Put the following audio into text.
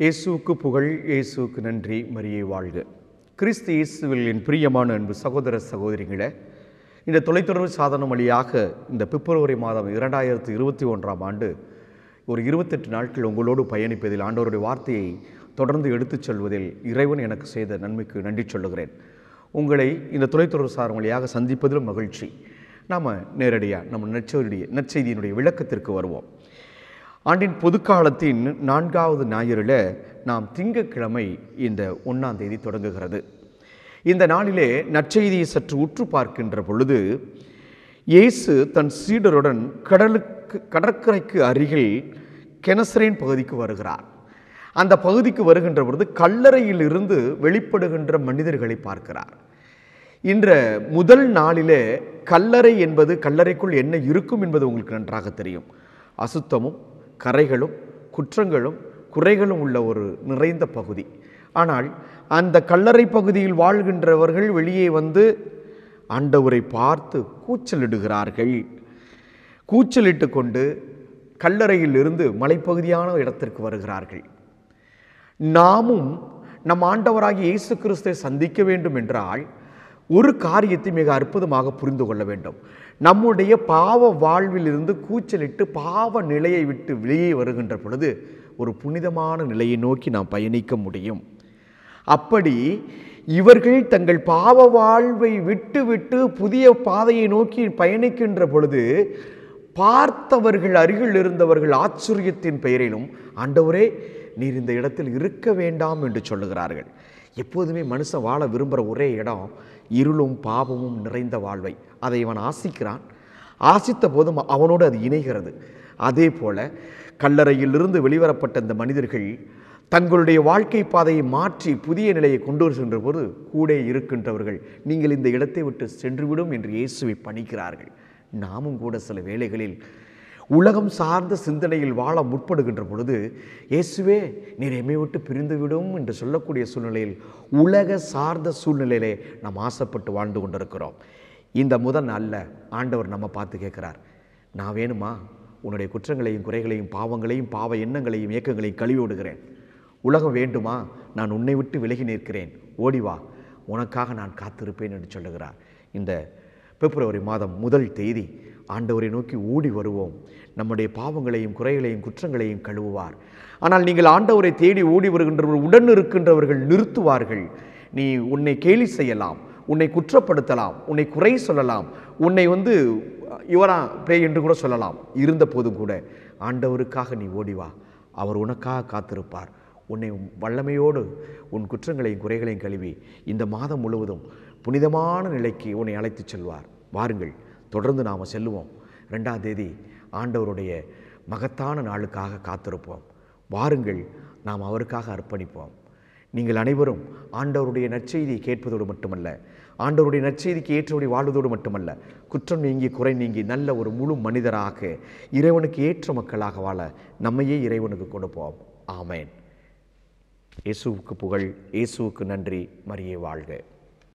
இயேசுவுக்கு புகழ் இயேசுவுக்கு நன்றி மரியே வாழ்க கிறிஸ்து இயேசுவில் என் பிரியமான அன்பு சகோதர சகோதரிகளே இந்த தொலைத்தொடர்பு சாதனம் வழியாக இந்த பிப்ரவரி மாதம் இரண்டாயிரத்து இருபத்தி ஒன்றாம் ஆண்டு ஒரு இருபத்தெட்டு நாட்கள் உங்களோடு பயணிப்பதில் ஆண்டவருடைய வார்த்தையை தொடர்ந்து எடுத்துச் சொல்வதில் இறைவன் எனக்கு செய்த நன்மைக்கு நன்றி சொல்லுகிறேன் உங்களை இந்த தொலைத்தொடர்பு சாதனம் வழியாக சந்திப்பதிலும் மகிழ்ச்சி நாம் நேரடியாக நம்ம நற்செய்தியுடைய நற்செய்தியினுடைய விளக்கத்திற்கு வருவோம் ஆண்டின் பொதுக்காலத்தின் நான்காவது ஞாயிறில் நாம் திங்கட்கிழமை இந்த ஒன்றாம் தேதி தொடங்குகிறது இந்த நாளிலே நற்செய்தியை சற்று உற்று பார்க்கின்ற பொழுது இயேசு தன் சீடருடன் கடலுக்கு கடற்கரைக்கு அருகில் கெனசரேன் பகுதிக்கு வருகிறார் அந்த பகுதிக்கு வருகின்ற பொழுது கல்லறையில் இருந்து வெளிப்படுகின்ற மனிதர்களை பார்க்கிறார் இன்ற முதல் நாளிலே கல்லறை என்பது கல்லறைக்குள் என்ன இருக்கும் என்பது உங்களுக்கு நன்றாக தெரியும் அசுத்தமும் கரைகளும் குற்றங்களும் குறைகளும் உள்ள ஒரு நிறைந்த பகுதி ஆனால் அந்த கல்லறை பகுதியில் வாழ்கின்றவர்கள் வெளியே வந்து ஆண்டவரை பார்த்து கூச்சலிடுகிறார்கள் கூச்சலிட்டு கொண்டு கல்லறையில் இருந்து மலைப்பகுதியான இடத்திற்கு வருகிறார்கள் நாமும் நம் ஆண்டவராகிய இயேசு கிறிஸ்துவை சந்திக்க வேண்டும் என்றால் ஒரு காரியத்தை மிக அற்புதமாக புரிந்து கொள்ள வேண்டும் நம்முடைய பாவ வாழ்வில் இருந்து கூச்சலிட்டு பாவ நிலையை விட்டு வெளியே வருகின்ற பொழுது ஒரு புனிதமான நிலையை நோக்கி நாம் பயணிக்க முடியும் அப்படி இவர்கள் தங்கள் பாவ வாழ்வை விட்டு விட்டு புதிய பாதையை நோக்கி பயணிக்கின்ற பொழுது பார்த்தவர்கள் அருகில் இருந்தவர்கள் ஆச்சரியத்தின் பெயரிலும் ஆண்டவரே நீர் இந்த இடத்தில் இருக்க வேண்டாம் என்று சொல்லுகிறார்கள் எப்போதுமே மனுஷன் வாழ விரும்புகிற ஒரே இடம் இருளும் பாவமும் நிறைந்த வாழ்வை அதை அவன் ஆசிக்கிறான் ஆசித்த போதும் அவனோடு அது இணைகிறது அதே போல கல்லறையிலிருந்து வெளிவரப்பட்ட இந்த மனிதர்கள் தங்களுடைய வாழ்க்கை பாதையை மாற்றி புதிய நிலையை கொண்டு வருகின்ற போது கூட இருக்கின்றவர்கள் நீங்கள் இந்த இடத்தை விட்டு சென்றுவிடும் என்று இயேசுவை பணிக்கிறார்கள் நாமும் கூட சில வேளைகளில் உலகம் சார்ந்த சிந்தனையில் வாழ முற்படுகின்ற பொழுது இயேசுவே நீர் எம்மை விட்டு பிரிந்து விடும் என்று சொல்லக்கூடிய சூழ்நிலையில் உலக சார்ந்த சூழ்நிலையிலே நாம் ஆசைப்பட்டு வாழ்ந்து கொண்டிருக்கிறோம் இந்த முதல் நாளில் ஆண்டவர் நம்ம பார்த்து கேட்குறார் நான் வேணுமா உன்னுடைய குற்றங்களையும் குறைகளையும் பாவங்களையும் பாவ எண்ணங்களையும் இயக்கங்களையும் கழுவி விடுகிறேன் உலகம் வேண்டுமா நான் உன்னை விட்டு விலகி நிற்கிறேன் ஓடி வா உனக்காக நான் காத்திருப்பேன் என்று சொல்லுகிறார் இந்த பிப்ரவரி மாதம் முதல் தேதி ஆண்டவரை நோக்கி ஓடி வருவோம் நம்முடைய பாவங்களையும் குறைகளையும் குற்றங்களையும் கழுவுவார் ஆனால் நீங்கள் ஆண்டவரை தேடி ஓடி வருகின்றவர்கள் உடன் இருக்கின்றவர்கள் நிறுத்துவார்கள் நீ உன்னை கேலி செய்யலாம் உன்னை குற்றப்படுத்தலாம் உன்னை குறை சொல்லலாம் உன்னை வந்து இவரா பேய் என்று கூட சொல்லலாம் இருந்த போதும் கூட ஆண்டவருக்காக நீ ஓடி வா அவர் உனக்காக காத்திருப்பார் உன்னை வல்லமையோடு உன் குற்றங்களையும் குறைகளையும் கழுவி இந்த மாதம் முழுவதும் புனிதமான நிலைக்கு உன்னை அழைத்துச் செல்வார் வாருங்கள் தொடர்ந்து நாம் செல்லுவோம் ரெண்டாம் தேதி ஆண்டவருடைய மகத்தான நாளுக்காக காத்திருப்போம் வாருங்கள் நாம் அவருக்காக அர்ப்பணிப்போம் நீங்கள் அனைவரும் ஆண்டவருடைய நற்செய்தியை கேட்பதோடு மட்டுமல்ல ஆண்டவருடைய நற்செய்திக்கு ஏற்றபடி வாழ்வதோடு மட்டுமல்ல குற்றம் நீங்கி குறை நீங்கி நல்ல ஒரு முழு மனிதராக இறைவனுக்கு ஏற்ற மக்களாக வாழ நம்மையே இறைவனுக்கு கொடுப்போம் ஆமேன் இயேசுவுக்கு புகழ் இயேசுவுக்கு நன்றி மரியே வாழ்க